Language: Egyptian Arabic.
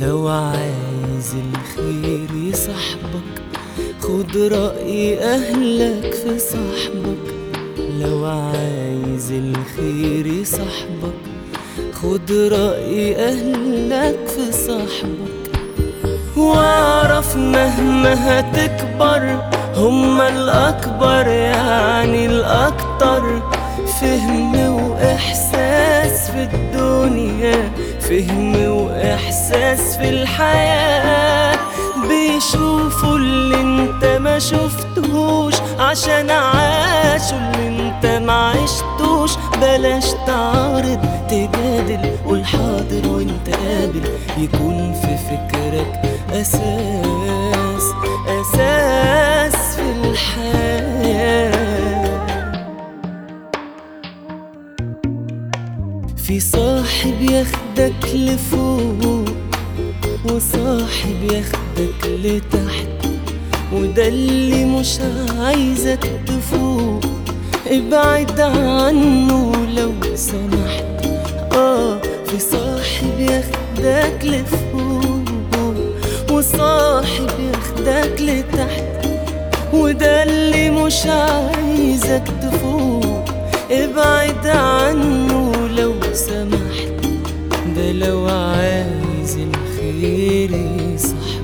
لو عايز الخير يصاحبك خد رأي أهلك في صاحبك لو عايز الخير يصاحبك خد رأي أهلك في صاحبك واعرف مهما هتكبر هما الأكبر يعني الأكتر فهم وإحساس في الدنيا فهم وإحساس في الحياة بيشوفوا اللي انت ما شفتهوش عشان عاشوا اللي انت ما عشتوش بلاش تعارض تجادل قول حاضر وانت قابل يكون في فكرك أساس أساس في الحياة في صاحب ياخدك لفوق وصاحب ياخدك لتحت وده اللي مش عايزك تفوق ابعد عنه لو سمحت اه في صاحب ياخدك لفوق وصاحب ياخدك لتحت وده اللي مش عايزك تفوق ابعد عنه لو سمحت ده لو عايز الخير يصح